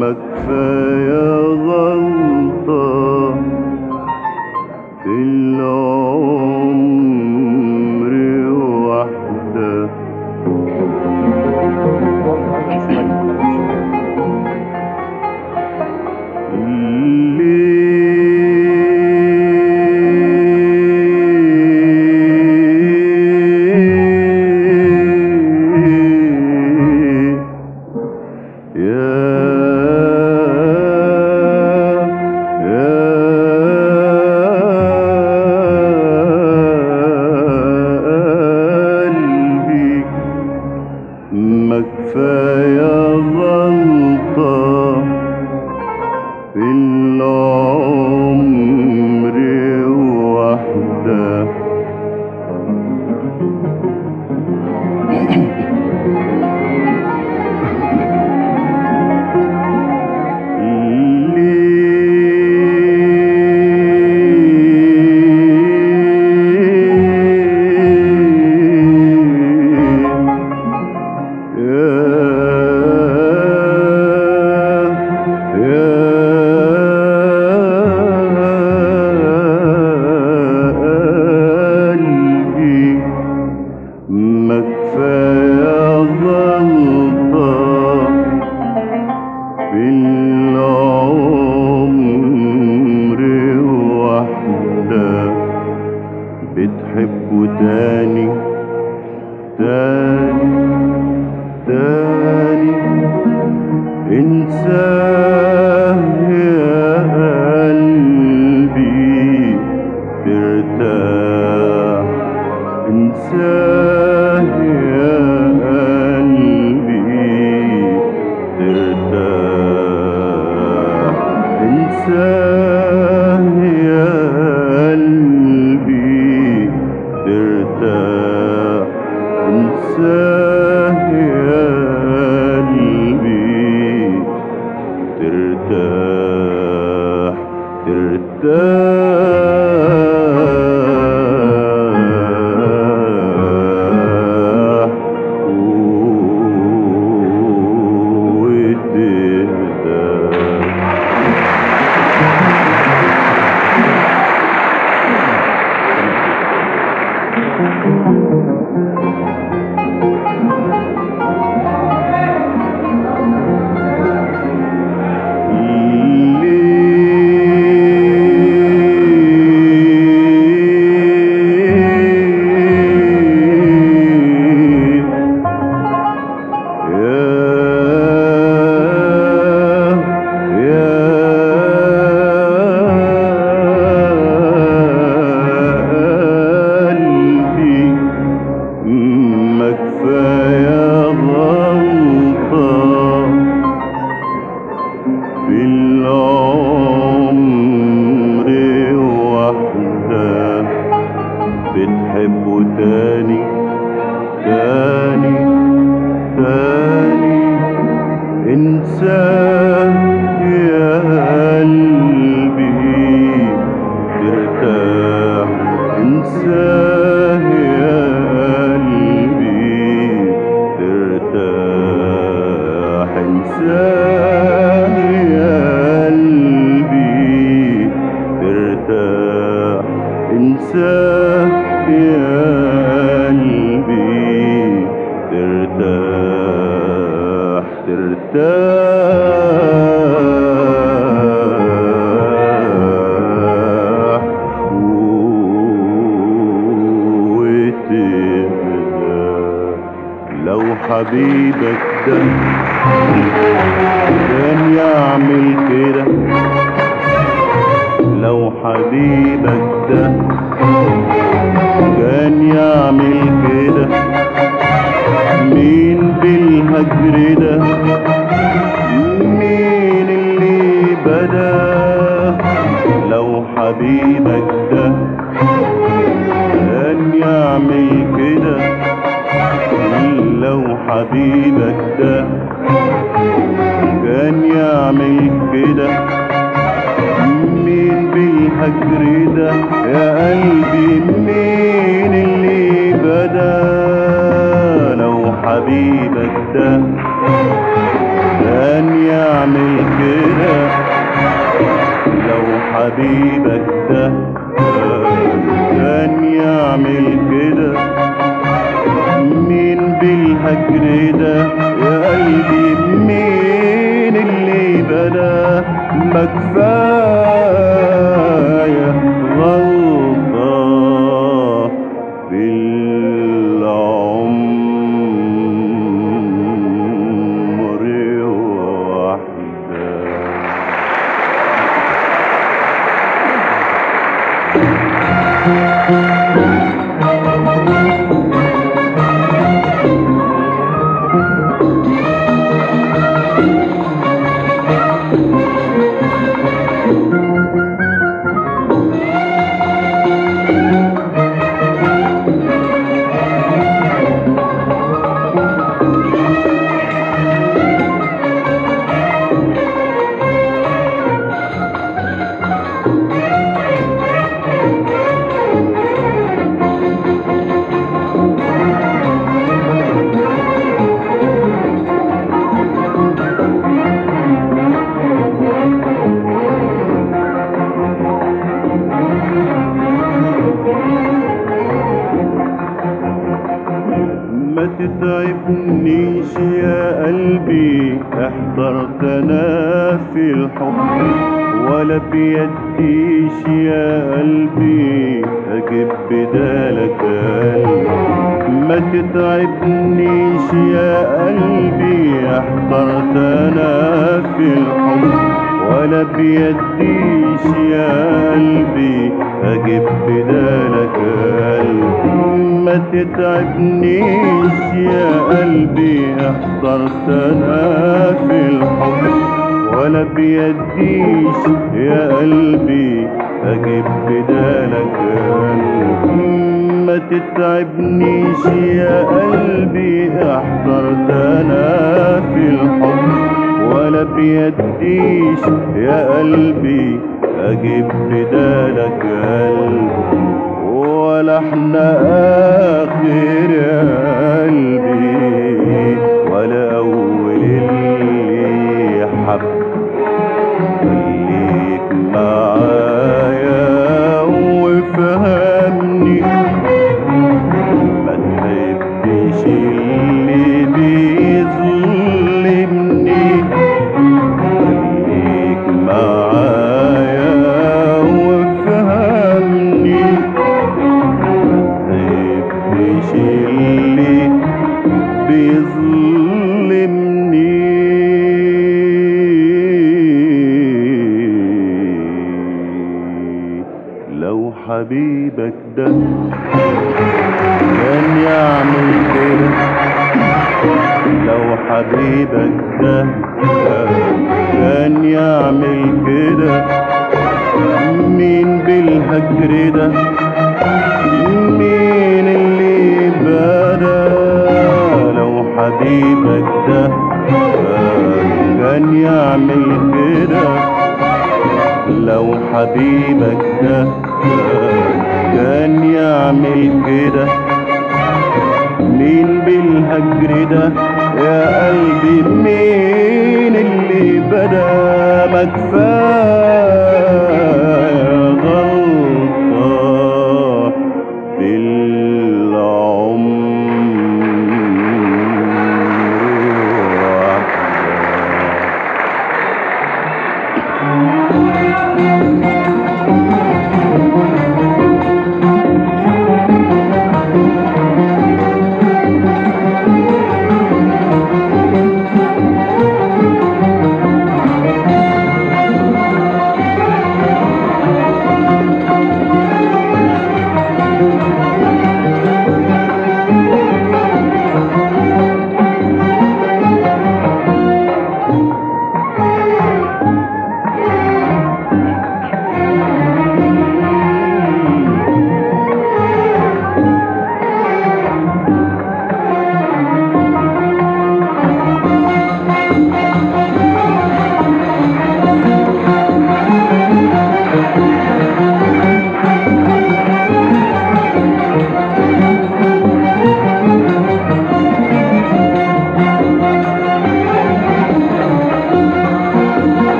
ما كفاية غلطة في العمر واحدة ليه يا قلبي ما كفاية غلطة في العمر واحدة ما كفاية غلطة في العمر واحدة بتحبه تاني تاني تاني انساه يا قلبي ترتاح انساه يا قلبي ترتاح انساه يا قلبي ترتاح انساه يا قلبي ترتاح ترتاح وتهدى ما كفاية غلطة في العمر واحدة بتحبه تاني تاني تاني انساه يا قلبي ترتاح انساه يا قلبي ترتاح انساه يا قلبي ترتاح انساه يا قلبي ترتاح ترتاح وتهدى لو حبيبك ده كان يعمل كده لو حبيبك ده كان يعمل كده مين بالهجر ده مين اللي بدا لو حبيبك ده كان يعمل كده لو حبيبك ده كان يعمل كده مين بالهجر ده يا قلبي مين اللي بدا لو حبيبك ده كان يعمل حبيبك ده كان يعمل كده مين بالهجر ده يا قلبي مين اللي بدا ما كفايه غلطه في العمر واحده ما تتعبنيش يا قلبي احضرت انا في الحب ولا بيديش يا قلبي اجيب بدالك قلبي ما تتعبنيش يا قلبي احضرت انا في الحب ولا بيديش يا قلبي اجيب بدالك قلبي ما تتعبنيش يا قلبي احضرت انا في الحب ولا بيديش يا قلبي اجيب بدالك قلبي ما تتعبنيش يا قلبي احضرت انا في الحب ولا بيديش يا قلبي اجيب بدالك قلبي ولا احنا اخر يا قلبي ولا اول اللي حب خليك معايا وفهمني ما تحبش اللي بيظلمني خليك معايا وفهمني متحبش اللي بيظلمني لو حبيبك ده كان يعمل كده لو حبيبك ده كان يعمل كده مين بالهجر ده مين اللي بدا لو حبيبك ده كان يعمل كده لو حبيبك ده كان يعمل كده مين بالهجر ده يا قلبي مين اللي بدا ما كفايه غلطه في العمر واحده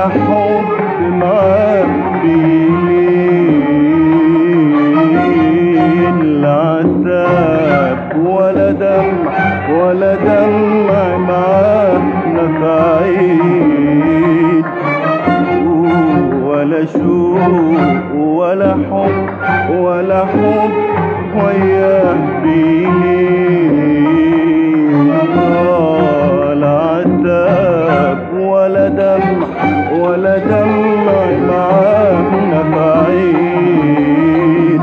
حب معاه بيلين لا عتاب ولا دمع ولا دمع معاه نفعين ولا شوق ولا حب ولا حب وياه بيلين ولا عتاب ولا دمع ولا دمع معاه نفعين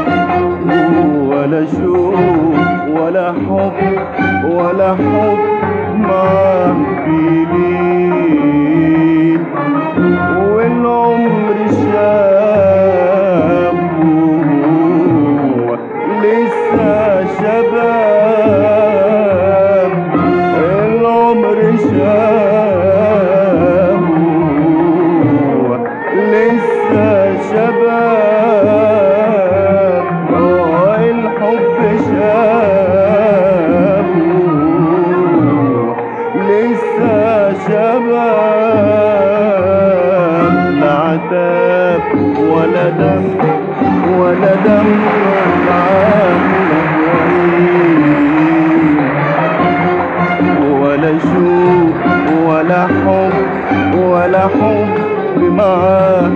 ولا شوق ولا حب ولا حب معاه بيلين والعمر شاب لسه شباب العمر شاب لسه شباب آه الحب شاب لسه شباب لا عتاب ولا دم ولا دم معاه ولا شوق ولا حب ولا حب معاه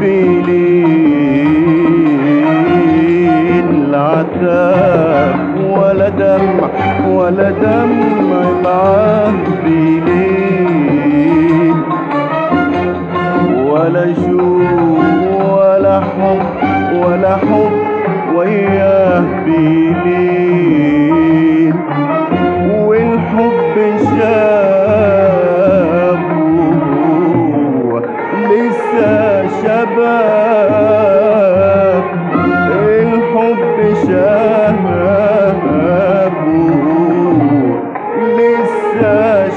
بيلين لا عتاب ولا دمع ولا دمع معاه بيلين ولا شوق ولا حب ولا حب وياه بيلين والحب شاب لسه شباب الحب شاب لسه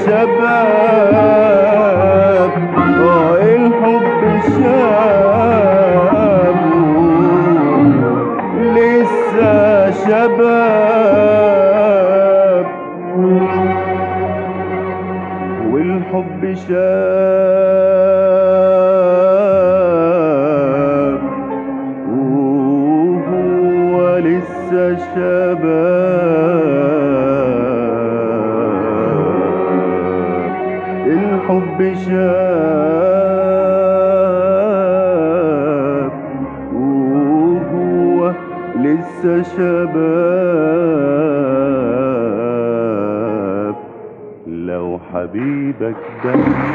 شباب آه الحب شاب لسه شباب والحب شاب وهو لسه شباب الحب شاب وهو لسه شباب لو حبيبك ده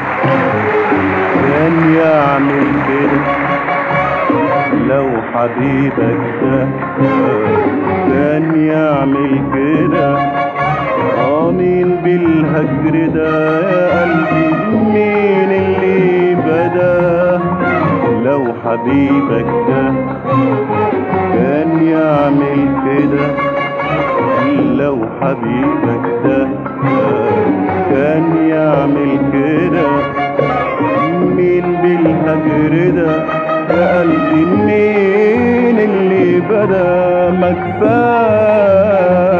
كان يعمل كده لو حبيبك ده كان يعمل كده اه مين بالهجر ده يا قلبي مين اللي بدا لو حبيبك ده كان يعمل كده لو حبيبك ده كان يعمل كده مين بالهجر ده يا قلبي مين اللي بدا ما كفايه